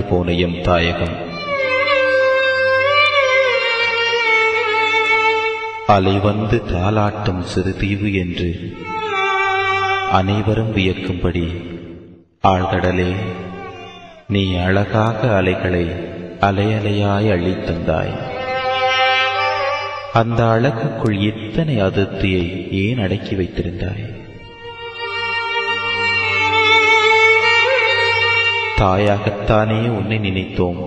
போன எம் தாயகம் அலை வந்து தாலாட்டும் சிறுதீவு என்று அனைவரும் வியக்கும்படி ஆழ்கடலே நீ அழகாக அலைகளை அலையலையாய் அள்ளித்தந்தாய் அந்த அழகுக்குள் இத்தனை அதிர்த்தியை ஏன் அடக்கி வைத்திருந்தாய் தாயாகத்தானே உன்னை நினைத்தோம்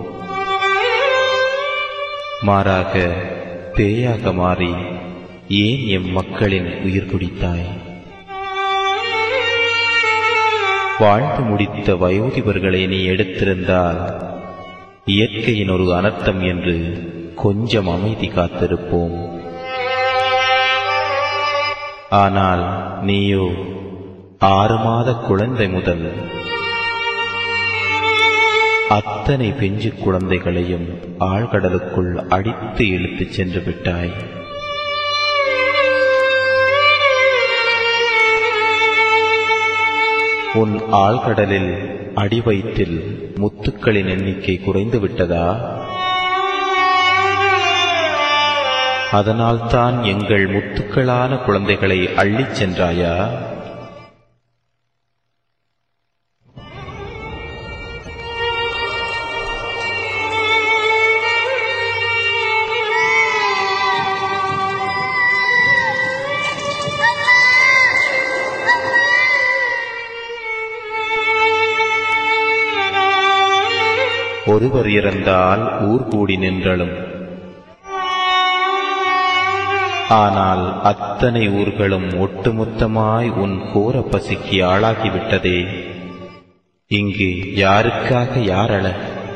மாறாக பேயாக மாறி ஏன் எம் மக்களின் உயிர் குடித்தாய் வாழ்ந்து முடித்த வயோதிபர்களை நீ எடுத்திருந்தால் இயற்கையின் ஒரு அனர்த்தம் என்று கொஞ்சம் அமைதி காத்திருப்போம் ஆனால் நீயோ ஆறு மாத குழந்தை முதல் அத்தனை பெஞ்சு குழந்தைகளையும் ஆழ்கடலுக்குள் அடித்து இழுத்துச் சென்று விட்டாய் உன் ஆழ்கடலில் அடிவயிற்றில் முத்துக்களின் எண்ணிக்கை குறைந்து விட்டதா அதனால்தான் எங்கள் முத்துக்களான குழந்தைகளை அள்ளிச் சென்றாயா ஒருவர் இறந்தால் ஊர் கூடி நின்றலும் ஆனால் அத்தனை ஊர்களும் ஒட்டுமொத்தமாய் உன் கோர பசிக்கு ஆளாகிவிட்டதே இங்கு யாருக்காக யார் அழ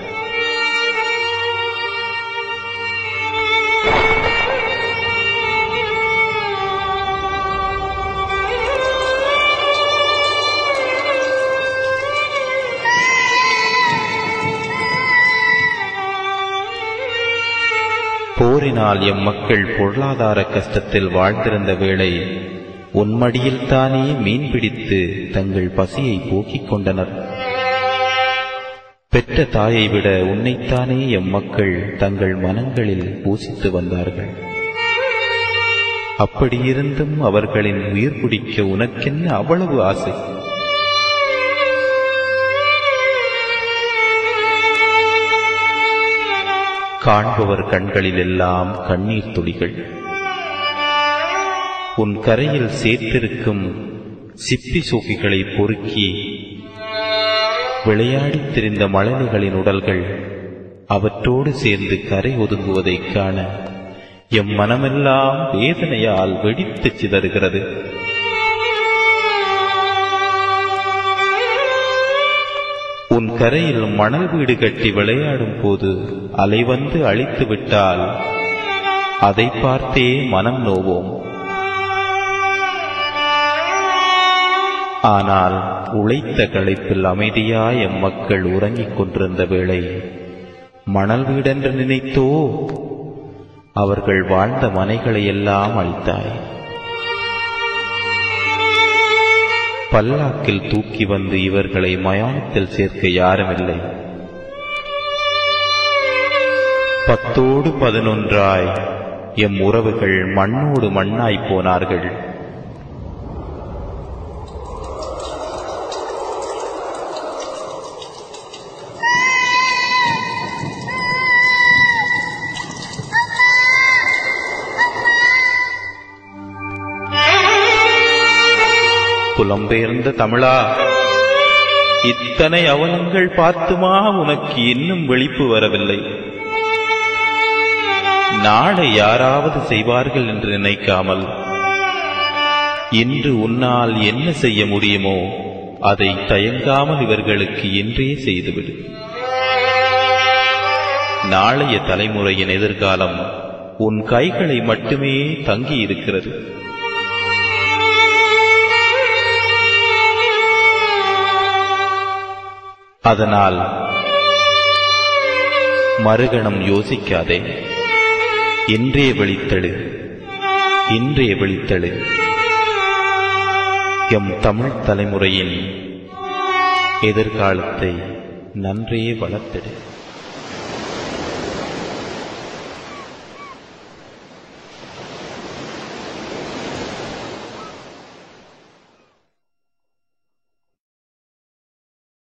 போரினால் எம் மக்கள் பொருளாதார கஷ்டத்தில் வாழ்ந்திருந்த வேளை உன்மடியில்தானே மீன் பிடித்து தங்கள் பசியை போக்கிக் கொண்டனர் பெற்ற தாயை விட உன்னைத்தானே எம் மக்கள் தங்கள் மனங்களில் பூசித்து வந்தார்கள் அப்படியிருந்தும் அவர்களின் உயிர் குடிக்க உனக்கென்ன அவ்வளவு ஆசை காண்பவர் கண்களில் எல்லாம் கண்ணீர் துளிகள் உன் கரையில் சேர்த்திருக்கும் சிப்பி சோக்கிகளை பொறுக்கி விளையாடித் திரிந்த மழலைகளின் உடல்கள் அவற்றோடு சேர்ந்து கரை ஒதுங்குவதைக் காண எம் மனமெல்லாம் வேதனையால் வெடித்துச் சிதறுகிறது உன் கரையில் மணல் வீடு கட்டி விளையாடும் போது அலை வந்து அழித்து விட்டால் அதை பார்த்தே மனம் நோவோம் ஆனால் உழைத்த களைப்பில் அமைதியாய் எம் மக்கள் உறங்கிக் கொண்டிருந்த வேளை மணல் வீடென்று நினைத்தோ அவர்கள் வாழ்ந்த மனைகளை எல்லாம் அழித்தாய் பல்லாக்கில் தூக்கி வந்து இவர்களை மயானத்தில் சேர்க்க யாருமில்லை பத்தோடு பதினொன்றாய் எம் உறவுகள் மண்ணோடு மண்ணாய் போனார்கள் புலம்பெயர்ந்த தமிழா இத்தனை அவலங்கள் பார்த்துமா உனக்கு இன்னும் வெளிப்பு வரவில்லை நாளை யாராவது செய்வார்கள் என்று நினைக்காமல் இன்று உன்னால் என்ன செய்ய முடியுமோ அதை தயங்காமல் இவர்களுக்கு இன்றே செய்துவிடு நாளைய தலைமுறையின் எதிர்காலம் உன் கைகளை மட்டுமே தங்கி இருக்கிறது அதனால் மறுகணம் யோசிக்காதே இன்றே விழித்தெழு இன்றே விழித்தெழு எம் தமிழ் தலைமுறையின் எதிர்காலத்தை நன்றே வளர்த்திடு